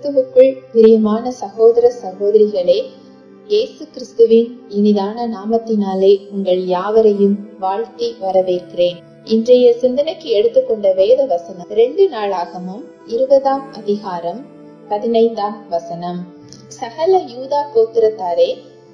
கிறிஸ்துவுக்குள் பிரியமான சகோதர சகோதரிகளே இயேசு கிறிஸ்துவின் இனிதான நாமத்தினாலே உங்கள் யாவரையும் வாழ்த்தி வரவேற்கிறேன் இன்றைய சிந்தனைக்கு எடுத்துக்கொண்ட வேத வசனம் ரெண்டு நாளாகமும் இருபதாம் அதிகாரம் பதினைந்தாம் வசனம் சகல யூதா கோத்திரத்தாரே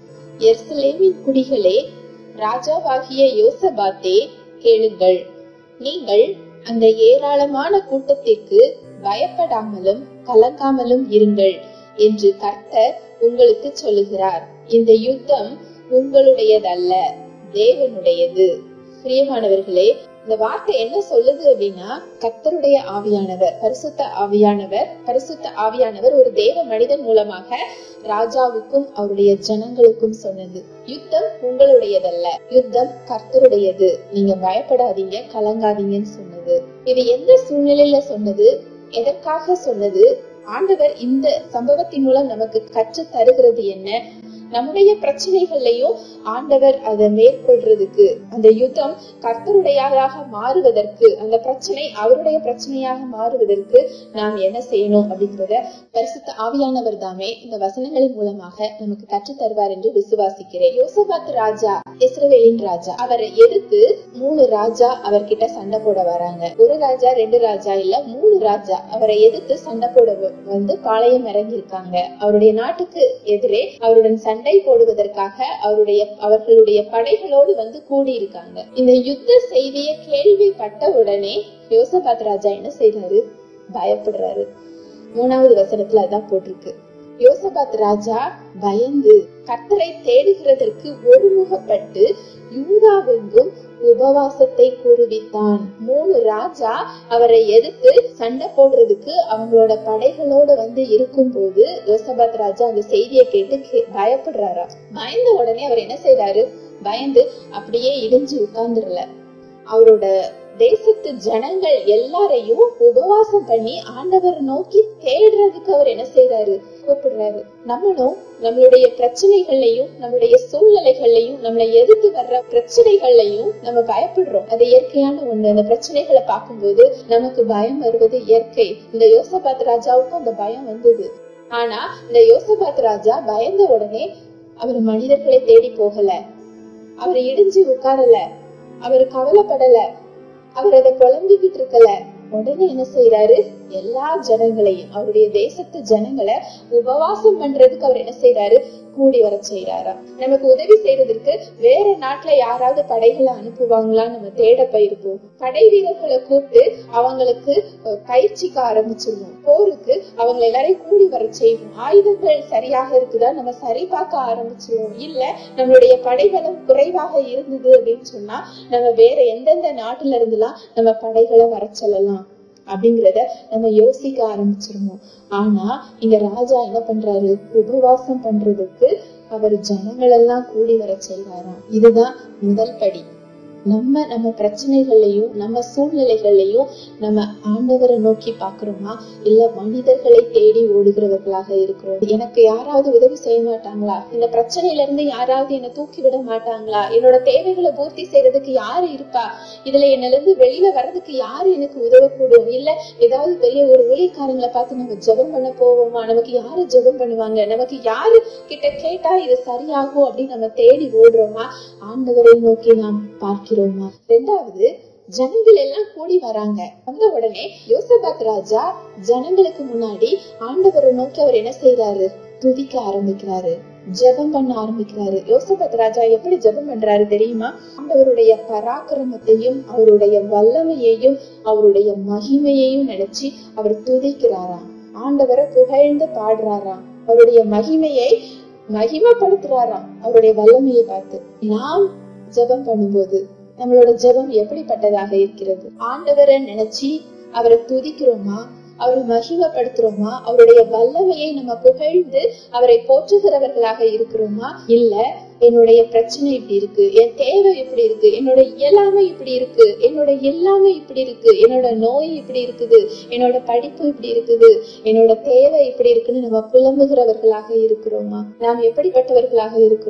எர்சலேமின் குடிகளே ராஜாவாகிய யோசபாத்தே கேளுங்கள் நீங்கள் அந்த ஏராளமான கூட்டத்திற்கு பயப்படாமலும் கலங்காமலும் இருங்கள் என்று கர்த்தர் உங்களுக்கு சொல்லுகிறார் இந்த யுத்தம் உங்களுடையதல்ல தேவனுடையது பிரியமானவர்களே இந்த வார்த்தை என்ன சொல்லுது அப்படின்னா கர்த்தருடைய ஆவியானவர் பரிசுத்த ஆவியானவர் பரிசுத்த ஆவியானவர் ஒரு தேவ மனிதன் மூலமாக ராஜாவுக்கும் அவருடைய ஜனங்களுக்கும் சொன்னது யுத்தம் உங்களுடையதல்ல யுத்தம் கர்த்தருடையது நீங்க பயப்படாதீங்க கலங்காதீங்கன்னு சொன்னது இது எந்த சூழ்நிலையில சொன்னது எதற்காக சொன்னது ஆண்டவர் இந்த சம்பவத்தின் மூலம் நமக்கு கற்று தருகிறது என்ன நம்முடைய பிரச்சனைகள்லையும் ஆண்டவர் அதை மேற்கொள்றதுக்கு அந்த யுத்தம் கர்த்தருடையதாக மாறுவதற்கு அந்த பிரச்சனை அவருடைய பிரச்சனையாக மாறுவதற்கு நாம் என்ன செய்யணும் அப்படிங்கிறத பரிசுத்த ஆவியானவர் தாமே இந்த வசனங்களின் மூலமாக நமக்கு கற்று தருவார் என்று விசுவாசிக்கிறேன் யோசபாத் ராஜா இஸ்ரவேலின் ராஜா அவரை எதிர்த்து மூணு ராஜா அவர்கிட்ட சண்டை போட வராங்க ஒரு ராஜா ரெண்டு ராஜா இல்ல மூணு ராஜா அவரை எதிர்த்து சண்டை போட வந்து பாளையம் இறங்கி இருக்காங்க அவருடைய நாட்டுக்கு எதிரே அவருடன் சண்டை போடுவதற்காக அவருடைய அவர்களுடைய படைகளோடு வந்து கூடி இருக்காங்க இந்த யுத்த செய்தியை கேள்விப்பட்ட உடனே யோசபாத் ராஜா என்ன செய்யறாரு பயப்படுறாரு மூணாவது வசனத்துல அதான் போட்டிருக்கு யோசபாத் ராஜா பயந்து கர்த்தரை தேடுகிறதற்கு ஒருமுகப்பட்டு யூதாவெங்கும் உபவாசத்தை கூறுவித்தான் மூணு ராஜா அவரை எதிர்த்து சண்டை போடுறதுக்கு அவங்களோட படைகளோட வந்து இருக்கும் போது யோசபாத் ராஜா அந்த செய்தியை கேட்டு பயப்படுறாரா பயந்த உடனே அவர் என்ன செய்யறாரு பயந்து அப்படியே இடிஞ்சு உட்கார்ந்துடல அவரோட தேசத்து ஜனங்கள் எல்லாரையும் உபவாசம் பண்ணி ஆண்டவர் நோக்கி தேடுறதுக்கு அவர் என்ன செய்யறாரு கூப்பிடுறாரு நம்மளும் நம்மளுடைய பிரச்சனைகள்லையும் நம்மளுடைய சூழ்நிலைகள்லையும் நம்மளை எதிர்த்து வர்ற பிரச்சனைகள்லையும் நம்ம பயப்படுறோம் அது இயற்கையான ஒண்ணு அந்த பிரச்சனைகளை பார்க்கும்போது நமக்கு பயம் வருவது இயற்கை இந்த யோசபாத் ராஜாவுக்கும் அந்த பயம் வந்தது ஆனா இந்த யோசபாத் ராஜா பயந்த உடனே அவர் மனிதர்களை தேடி போகல அவர் இடிஞ்சு உட்காரல அவர் கவலைப்படல அவர் அதை புலம்பிக்கிட்டு இருக்கல உடனே என்ன செய்யறாரு எல்லா ஜனங்களையும் அவருடைய தேசத்து ஜனங்களை உபவாசம் பண்றதுக்கு அவர் என்ன செய்யறாரு கூடி வர செய்யறாராம் நமக்கு உதவி செய்யறதுக்கு வேற நாட்டுல யாராவது படைகளை அனுப்புவாங்களான்னு நம்ம தேட போயிருப்போம் படை வீரர்களை கூப்பிட்டு அவங்களுக்கு பயிற்சிக்க ஆரம்பிச்சிருவோம் போருக்கு அவங்க எல்லாரையும் கூடி வர செய்வோம் ஆயுதங்கள் சரியாக இருக்குதா நம்ம சரி பார்க்க ஆரம்பிச்சிருவோம் இல்ல நம்மளுடைய படைகளும் குறைவாக இருந்தது அப்படின்னு சொன்னா நம்ம வேற எந்தெந்த நாட்டுல இருந்துலாம் நம்ம படைகளை வர சொல்லலாம் அப்படிங்கிறத நம்ம யோசிக்க ஆரம்பிச்சிருவோம் ஆனா இங்க ராஜா என்ன பண்றாரு உபவாசம் பண்றதுக்கு அவர் ஜனங்கள் எல்லாம் கூடி வர செய்வாராம் இதுதான் முதல் படி நம்ம நம்ம பிரச்சனைகள்லையும் நம்ம சூழ்நிலைகள்லையும் நம்ம ஆண்டவரை நோக்கி பாக்குறோமா இல்ல மனிதர்களை தேடி ஓடுகிறவர்களாக இருக்கிறோம் எனக்கு யாராவது உதவி செய்ய மாட்டாங்களா இந்த பிரச்சனையில இருந்து யாராவது என்னை தூக்கி விட மாட்டாங்களா என்னோட தேவைகளை பூர்த்தி செய்யறதுக்கு யாரு இருப்பா இதுல என்னல இருந்து வெளியில வர்றதுக்கு யாரு எனக்கு உதவக்கூடும் இல்ல ஏதாவது பெரிய ஒரு ஊழியக்காரங்களை பார்த்து நம்ம ஜெபம் பண்ண போவோமா நமக்கு யாரு ஜெபம் பண்ணுவாங்க நமக்கு யாரு கிட்ட கேட்டா இது சரியாகும் அப்படின்னு நம்ம தேடி ஓடுறோமா ஆண்டவரை நோக்கி நாம் பார்க்கிறோமா ரெண்டாவது ஜனங்கள் எல்லாம் கூடி வராங்க வந்த உடனே யோசபாத் ராஜா ஜனங்களுக்கு முன்னாடி ஆண்டவரை நோக்கி அவர் என்ன செய்யறாரு துதிக்க ஆரம்பிக்கிறாரு ஜெபம் பண்ண ஆரம்பிக்கிறாரு யோசபத் ராஜா எப்படி ஜெபம் பண்றாரு தெரியுமா ஆண்டவருடைய பராக்கிரமத்தையும் அவருடைய வல்லமையையும் அவருடைய மகிமையையும் நினைச்சு அவர் துதிக்கிறாராம் ஆண்டவரை புகழ்ந்து பாடுறாராம் அவருடைய மகிமையை மகிமைப்படுத்துறாராம் அவருடைய வல்லமையை பார்த்து நாம் ஜெபம் பண்ணும்போது நம்மளோட ஜெபம் எப்படிப்பட்டதாக இருக்கிறது ஆண்டவரை நினைச்சு அவரை துதிக்கிறோமா அவரை மகிமைப்படுத்துறோமா அவருடைய வல்லமையை நம்ம புகழ்ந்து அவரை போற்றுகிறவர்களாக இருக்கிறோமா இல்ல என்னுடைய பிரச்சனை இப்படி இருக்கு என் தேவை இப்படி இருக்கு என்னோட இயலாமை இப்படி இருக்கு என்னோட எல்லாமே இப்படி இருக்கு என்னோட நோய் இப்படி இருக்குது என்னோட படிப்பு இப்படி இருக்குது என்னோட தேவை இப்படி இருக்குன்னு நம்ம புலம்புகிறவர்களாக இருக்கிறோமா நாம் எப்படிப்பட்டவர்களாக இருக்கிறோம்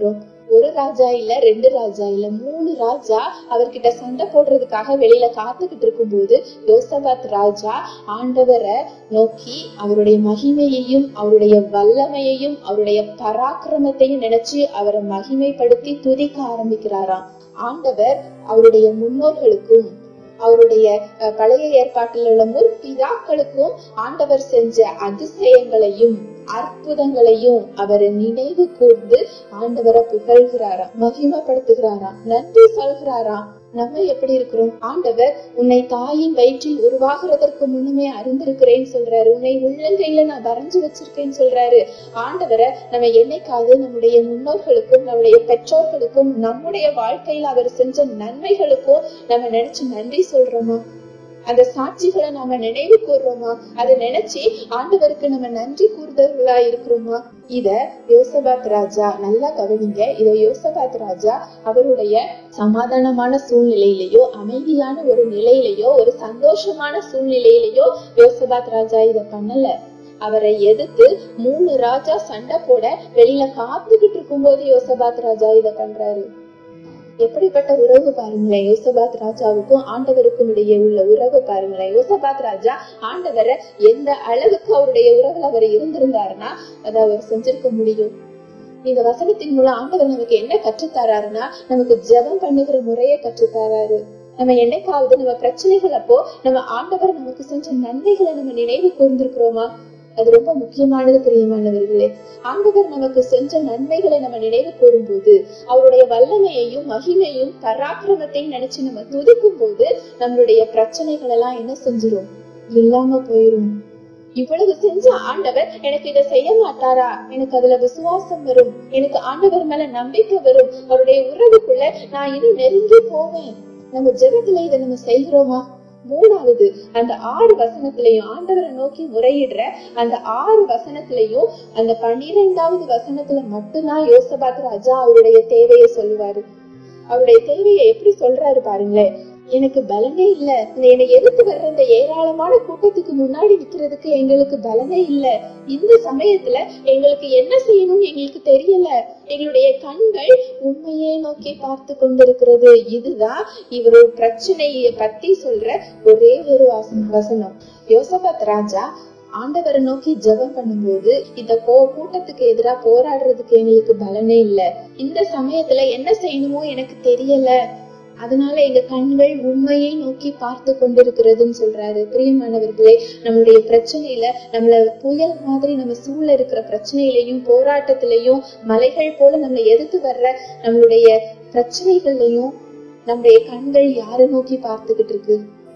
ஒரு ராஜா இல்ல ரெண்டு ராஜா இல்ல மூணு ராஜா அவர்கிட்ட சண்டை போடுறதுக்காக வெளியில காத்துக்கிட்டு இருக்கும்போது யோசபாத் ராஜா ஆண்டவரை நோக்கி அவருடைய மகிமையையும் அவருடைய வல்லமையையும் அவருடைய பராக்கிரமத்தையும் நினைச்சு அவரை மகிமைப்படுத்தி துதிக்க ஆரம்பிக்கிறாராம் ஆண்டவர் அவருடைய முன்னோர்களுக்கும் அவருடைய அஹ், பழைய ஏற்பாட்டில் உள்ள முற்பிதாக்களுக்கும் ஆண்டவர் செஞ்ச அதிசயங்களையும் அற்புதங்களையும் அவர் நினைவு கூர்ந்து ஆண்டவரை புகழ்கிறாராம் மகிமைப்படுத்துகிறாராம் நன்றி சொல்கிறாராம் நம்ம எப்படி இருக்கிறோம் ஆண்டவர் உன்னை தாயின் வயிற்றில் உருவாகிறதற்கு முன்னுமே அறிந்திருக்கிறேன்னு சொல்றாரு உன்னை உள்ளங்கையில நான் வரைஞ்சு வச்சிருக்கேன்னு சொல்றாரு ஆண்டவரை நம்ம என்னைக்காவது நம்முடைய முன்னோர்களுக்கும் நம்முடைய பெற்றோர்களுக்கும் நம்முடைய வாழ்க்கையில அவர் செஞ்ச நன்மைகளுக்கும் நம்ம நினைச்சு நன்றி சொல்றோமா அந்த சாட்சிகளை நாம நினைவு கூர்றோமா அதை நினைச்சு ஆண்டவருக்கு நம்ம நன்றி கூறுதலா இருக்கிறோமா இத யோசபாத் ராஜா நல்லா கவனிங்க இத யோசபாத் ராஜா அவருடைய சமாதானமான சூழ்நிலையிலேயோ அமைதியான ஒரு நிலையிலேயோ ஒரு சந்தோஷமான சூழ்நிலையிலேயோ யோசபாத் ராஜா இத பண்ணல அவரை எதிர்த்து மூணு ராஜா சண்டை போட வெளியில காத்துக்கிட்டு இருக்கும்போது யோசபாத் ராஜா இத பண்றாரு எப்படிப்பட்ட உறவு பாருங்களேன் யோசபாத் ராஜாவுக்கும் ஆண்டவருக்கும் இடையே உள்ள உறவு பாருங்களேன் யோசபாத் ராஜா ஆண்டவரை எந்த அளவுக்கு அவருடைய உறவுல அவர் இருந்திருந்தாருன்னா அதை அவர் செஞ்சிருக்க முடியும் இந்த வசனத்தின் மூலம் ஆண்டவர் நமக்கு என்ன கற்றுத்தராருன்னா நமக்கு ஜெபம் பண்ணுகிற முறையை கற்றுத்தராரு நம்ம என்னைக்காவது நம்ம பிரச்சனைகள் அப்போ நம்ம ஆண்டவர் நமக்கு செஞ்ச நன்மைகளை நம்ம நினைவு கூர்ந்திருக்கிறோமா அது ரொம்ப முக்கியமானது பிரியமானவர்களே ஆண்டவர் நமக்கு செஞ்ச நன்மைகளை நம்ம நினைவு கூறும்போது அவருடைய வல்லமையையும் மகிமையும் பராக்கிரமத்தையும் நினைச்சு நம்ம துதிக்கும் போது நம்மளுடைய பிரச்சனைகள் எல்லாம் என்ன செஞ்சிரும் இல்லாம போயிரும் இவ்வளவு செஞ்ச ஆண்டவர் எனக்கு இதை செய்ய மாட்டாரா எனக்கு அதுல விசுவாசம் வரும் எனக்கு ஆண்டவர் மேல நம்பிக்கை வரும் அவருடைய உறவுக்குள்ள நான் இன்னும் நெருங்கி போவேன் நம்ம ஜெபத்துல இதை நம்ம செய்கிறோமா மூணாவது அந்த ஆறு வசனத்திலையும் ஆண்டவரை நோக்கி முறையிடுற அந்த ஆறு வசனத்திலையும் அந்த பன்னிரெண்டாவது வசனத்துல மட்டும்தான் யோசபாத் ராஜா அவருடைய தேவையை சொல்லுவாரு அவருடைய தேவையை எப்படி சொல்றாரு பாருங்களேன் எனக்கு பலனே இல்ல என்னை எதிர்த்து வர்ற இந்த ஏராளமான கூட்டத்துக்கு முன்னாடி நிக்கிறதுக்கு எங்களுக்கு பலனே இல்ல இந்த சமயத்துல எங்களுக்கு என்ன செய்யணும்னு எங்களுக்கு தெரியல எங்களுடைய கண்கள் உண்மையே நோக்கி பார்த்து கொண்டிருக்கிறது இதுதான் இவரோட பிரச்சனைய பத்தி சொல்ற ஒரே ஒரு வாச- வசனம் யோசபாத் ராஜா ஆண்டவரை நோக்கி ஜெபம் பண்ணும்போது இந்த போ கூட்டத்துக்கு எதிரா போராடுறதுக்கு எங்களுக்கு பலனே இல்ல இந்த சமயத்துல என்ன செய்யணுமோ எனக்கு தெரியல அதனால எங்க கண்கள் உண்மையை நோக்கி பார்த்து கொண்டிருக்கிறதுன்னு சொல்றாரு பிரியமானவர்களே நம்மளுடைய பிரச்சனையில நம்மள புயல் மாதிரி நம்ம சூழ இருக்கிற பிரச்சனையிலையும் போராட்டத்திலையும் மலைகள் போல நம்மளை எதிர்த்து வர்ற நம்மளுடைய பிரச்சனைகள்லையும் நம்முடைய கண்கள் யாரை நோக்கி பார்த்துக்கிட்டு இருக்கு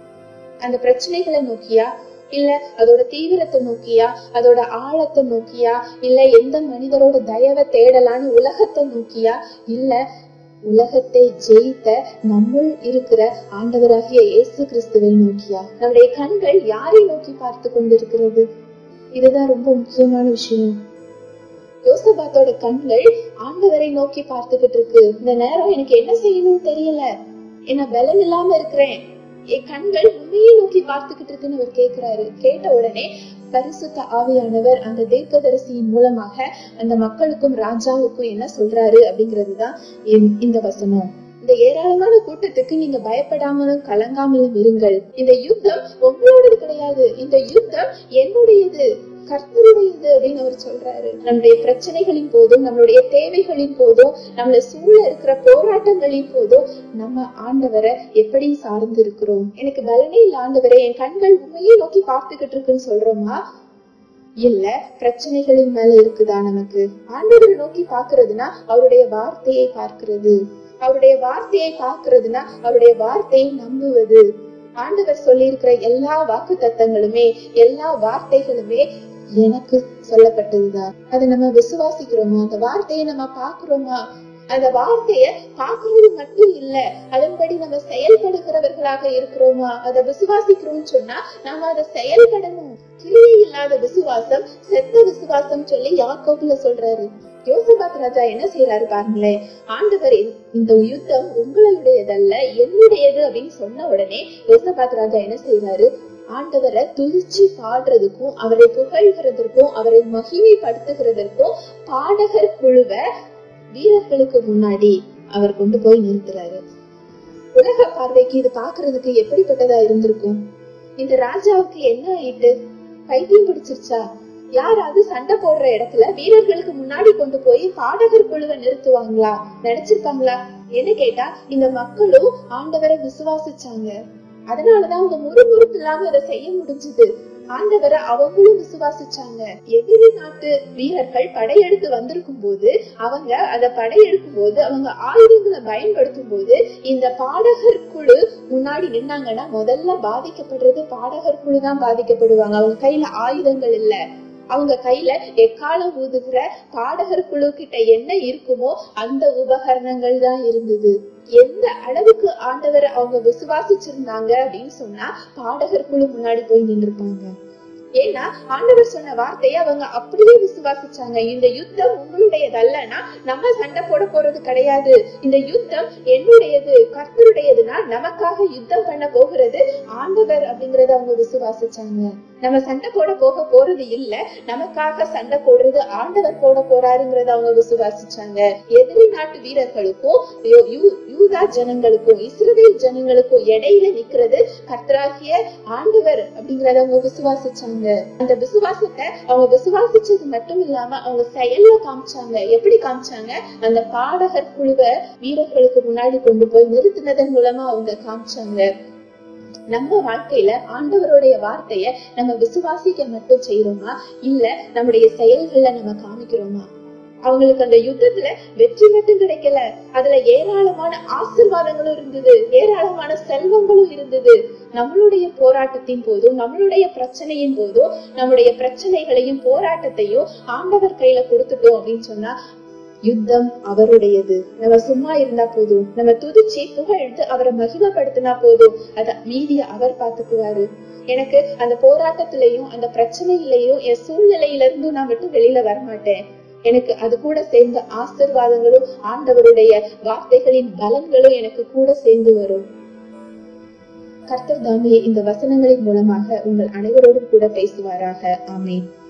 அந்த பிரச்சனைகளை நோக்கியா இல்ல அதோட தீவிரத்தை நோக்கியா அதோட ஆழத்தை நோக்கியா இல்ல எந்த மனிதரோட தயவை தேடலான்னு உலகத்தை நோக்கியா இல்ல உலகத்தை ஜெயித்த நம்முள் இருக்கிற ஆண்டவராகிய இயேசு கிறிஸ்துவை நோக்கியா நம்முடைய கண்கள் யாரை நோக்கி பார்த்து கொண்டிருக்கிறது இதுதான் ரொம்ப முக்கியமான விஷயம் யோசபாத்தோட கண்கள் ஆண்டவரை நோக்கி பார்த்துக்கிட்டு இருக்கு இந்த நேரம் எனக்கு என்ன செய்யணும்னு தெரியல என்ன பலன் இல்லாம இருக்கிறேன் என் கண்கள் உண்மையை நோக்கி பார்த்துக்கிட்டு இருக்குன்னு அவர் கேக்குறாரு கேட்ட உடனே பரிசுத்த ஆவியானவர் அந்த தீர்க்கதரிசியின் மூலமாக அந்த மக்களுக்கும் ராஜாவுக்கும் என்ன சொல்றாரு அப்படிங்கிறதுதான் இந்த- இந்த வசனம் இந்த ஏராளமான கூட்டத்துக்கு நீங்க பயப்படாமலும் கலங்காமலும் இருங்கள் இந்த யுத்தம் உங்களோடது கிடையாது இந்த யுத்தம் என்னுடையது கர்த்தருடையது அப்படின்னு அவர் சொல்றாரு நம்முடைய பிரச்சனைகளின் போதும் நம்மளுடைய தேவைகளின் போதும் நம்மள சூழ இருக்கிற போராட்டங்களின் போதும் நம்ம ஆண்டவரை எப்படி சார்ந்து இருக்கிறோம் எனக்கு பலனே இல்ல ஆண்டவரே என் கண்கள் உண்மையை நோக்கி பார்த்துக்கிட்டு இருக்குன்னு சொல்றோமா இல்ல பிரச்சனைகளின் மேல இருக்குதா நமக்கு ஆண்டவரை நோக்கி பார்க்கிறதுனா அவருடைய வார்த்தையை பார்க்கிறது அவருடைய வார்த்தையை பார்க்கிறதுனா அவருடைய வார்த்தையை நம்புவது ஆண்டவர் சொல்லியிருக்கிற எல்லா வாக்கு தத்தங்களுமே எல்லா வார்த்தைகளுமே எனக்கு சொல்லப்பட்டதுதான் அதை நம்ம விசுவாசிக்கிறோமா அந்த வார்த்தையை நம்ம பாக்குறோமா அந்த வார்த்தைய பாக்குறது மட்டும் இல்ல அதன்படி நம்ம செயல்படுகிறவர்களாக இருக்கிறோமா அதை விசுவாசிக்கிறோம்னு சொன்னா நாம அதை செயல்படணும் கிரியை இல்லாத விசுவாசம் செத்த விசுவாசம் சொல்லி யாக்கோபுல சொல்றாரு யோசபாத் ராஜா என்ன செய்யறாரு பாருங்களேன் ஆண்டவர் இந்த- இந்த யுத்தம் உங்களுடையதல்ல என்னுடையது அப்படின்னு சொன்ன உடனே யோசபாத் ராஜா என்ன செய்யறாரு ஆண்டவரை துதிச்சு பாடுறதுக்கும் அவரை புகழ்கிறதற்கும் அவரை மகிமைப்படுத்துகிறதற்கும் பாடகர் குழுவை வீரர்களுக்கு முன்னாடி அவர் கொண்டு போய் நிறுத்துறாரு உலக பார்வைக்கு இது பாக்குறதுக்கு எப்படிப்பட்டதா இருந்திருக்கும் இந்த ராஜாவுக்கு என்ன ஆயிட்டு பைத்தியம் பிடிச்சிருச்சா யாராவது சண்டை போடுற இடத்துல வீரர்களுக்கு முன்னாடி கொண்டு போய் பாடகர் குழுவை நிறுத்துவாங்களா நினைச்சிருப்பாங்களா என்ன கேட்டா இந்த மக்களும் ஆண்டவரை விசுவாசிச்சாங்க அதனாலதான் அவங்க முறுமுறுப்பு இல்லாம அதை செய்ய முடிஞ்சது ஆண்டவரை அவங்களும் விசுவாசிச்சாங்க எதிரி நாட்டு வீரர்கள் படையெடுத்து வந்திருக்கும் போது அவங்க அத படையெடுக்கும் போது அவங்க ஆயுதங்களை பயன்படுத்தும் போது இந்த பாடகர் குழு முன்னாடி நின்னாங்கன்னா முதல்ல பாதிக்கப்படுறது பாடகர் குழு தான் பாதிக்கப்படுவாங்க அவங்க கையில ஆயுதங்கள் இல்ல அவங்க கையில எக்காலம் ஊதுகிற பாடகர் குழு கிட்ட என்ன இருக்குமோ அந்த உபகரணங்கள் தான் இருந்தது எந்த அளவுக்கு ஆண்டவரை அவங்க விசுவாசிச்சிருந்தாங்க அப்படின்னு சொன்னா பாடகர் குழு முன்னாடி போய் நின்றுப்பாங்க ஏன்னா ஆண்டவர் சொன்ன வார்த்தையை அவங்க அப்படியே விசுவாசிச்சாங்க இந்த யுத்தம் உங்களுடையதல்லனா நம்ம சண்டை போட போறது கிடையாது இந்த யுத்தம் என்னுடையது கர்த்தருடையதுன்னா நமக்காக யுத்தம் பண்ண போகிறது ஆண்டவர் அப்படிங்கறத அவங்க விசுவாசிச்சாங்க நம்ம சண்டை போட போக போறது இல்ல நமக்காக சண்டை போடுறது ஆண்டவர் போட போறாருங்கிறத அவங்க விசுவாசிச்சாங்க எதிரி நாட்டு வீரர்களுக்கும் யூ- யூ- யூதா ஜனங்களுக்கும் இஸ்ரவேல் ஜனங்களுக்கும் இடையில நிக்கிறது கர்த்தராகிய ஆண்டவர் அப்படிங்கறத அவங்க விசுவாசிச்சாங்க அந்த விசுவாசத்தை அவங்க விசுவாசிச்சது மட்டும் இல்லாம அவங்க செயல்ல காமிச்சாங்க எப்படி காமிச்சாங்க அந்த பாடகர் குழுவை வீரர்களுக்கு முன்னாடி கொண்டு போய் நிறுத்தினதன் மூலமா அவங்க காமிச்சாங்க நம்ம வாழ்க்கையில ஆண்டவருடைய வார்த்தைய நம்ம விசுவாசிக்க மட்டும் செய்யறோமா இல்ல நம்முடைய செயல்கள்ல நம்ம காமிக்கிறோமா அவங்களுக்கு அந்த யுத்தத்துல வெற்றி மட்டும் கிடைக்கல அதுல ஏராளமான ஆசீர்வாதங்களும் இருந்தது ஏராளமான செல்வங்களும் இருந்தது நம்மளுடைய போராட்டத்தின் போதும் நம்மளுடைய பிரச்சனையின் போதும் நம்முடைய பிரச்சனைகளையும் போராட்டத்தையும் ஆண்டவர் கையில கொடுத்துட்டோம் அப்படின்னு சொன்னா யுத்தம் அவருடையது நம்ம சும்மா இருந்தா போதும் நம்ம துதிச்சு புகழ்ந்து அவரை மகிமைப்படுத்தினா போதும் அத மீதிய அவர் பாத்துக்குவாரு எனக்கு அந்த போராட்டத்திலையும் அந்த பிரச்சனையிலையும் என் சூழ்நிலையில இருந்தும் நான் விட்டு வெளியில வரமாட்டேன் எனக்கு அது கூட சேர்ந்த ஆசிர்வாதங்களும் ஆண்டவருடைய வார்த்தைகளின் பலன்களும் எனக்கு கூட சேர்ந்து வரும் கர்த்தர் தாமே இந்த வசனங்களின் மூலமாக உங்கள் அனைவரோடும் கூட பேசுவாராக ஆமென்